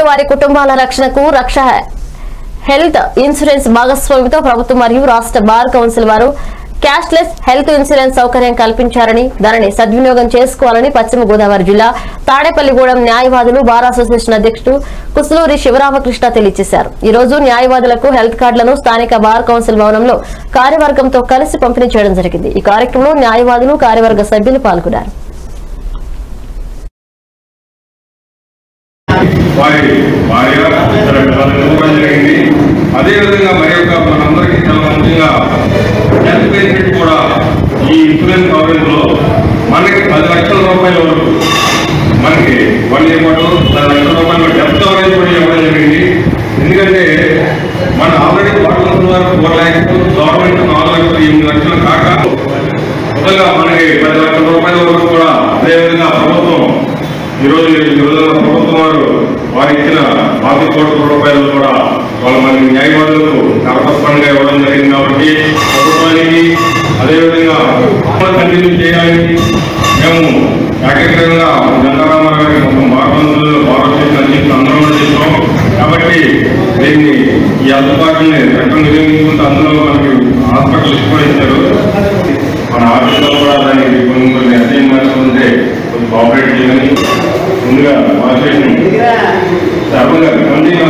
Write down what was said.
వారి కుటుంబాల రక్షణకు రక్ష హెల్త్ ఇన్సూరెన్స్ భాగస్వామితో ప్రభుత్వం మరియు రాష్ట్ర బార్ కౌన్సిల్ వారు క్యాష్లెస్ హెల్త్ ఇన్సూరెన్స్ సౌకర్యం కల్పించారని దానిని సద్వినియోగం చేసుకోవాలని పశ్చిమ గోదావరి జిల్లా తాడేపల్లిగూడెం న్యాయవాదులు బార్ అసోసియేషన్ అధ్యక్షుడు కుసులూరి శివరామకృష్ణ తెలియజేశారు ఈ రోజు న్యాయవాదులకు హెల్త్ కార్డులను స్థానిక బార్ కౌన్సిల్ భవనంలో కార్యవర్గంతో కలిసి పంపిణీ చేయడం జరిగింది ఈ కార్యక్రమంలో న్యాయవాదులు కార్యవర్గ సభ్యులు పాల్గొన్నారు వారి భార్య ఇద్దరు పిల్లలను ఇవ్వడం జరిగింది అదేవిధంగా మరి యొక్క మనందరికీ చాలా ముఖ్యంగా హెల్త్ బెనిఫిట్ కూడా ఈ ఇన్సూరెన్స్ కవరేజ్ లో మనకి పది లక్షల రూపాయల వరకు మనకి వన్ ఇయర్ పాటు పది లక్షల రూపాయలు డెత్ కవరేజ్ కూడా ఇవ్వడం జరిగింది ఎందుకంటే మన ఆల్రెడీ వాటర్ వరకు ఫోర్ ల్యాక్స్ గవర్నమెంట్ నాలుగు లక్షలు ఎనిమిది లక్షలు కాక మొదలుగా మనకి పది లక్షల రూపాయల వరకు కూడా అదేవిధంగా ప్రభుత్వం ఈరోజు ఈ రోజున ప్రభుత్వం వారు వారు ఇచ్చిన పాతి కోట్ల రూపాయలు కూడా వాళ్ళ మన న్యాయవాదులకు కరపస్పంగా ఇవ్వడం జరిగింది కాబట్టి ప్రభుత్వానికి అదేవిధంగా కంటిన్యూ చేయడానికి మేము ఏకగ్రంగా గంగారామారావు గారి మొత్తం భారతదేశంలో భారతదేశం అధ్యక్షులు అందరం కూడా చేసాం కాబట్టి దీన్ని ఈ అందుబాటుని చట్టం వినియోగించుకుంటే అందులో మనకి హాస్పిటల్ కూడా ఇచ్చారు మన ఆఫీసులో కూడా దానికి కొన్ని కొన్ని అసైన్మెంట్స్ ఉంటే కొంచెం కోఆపరేట్ చేయమని ముందుగా మార్చేషన్ సర్వంగా కమిటీ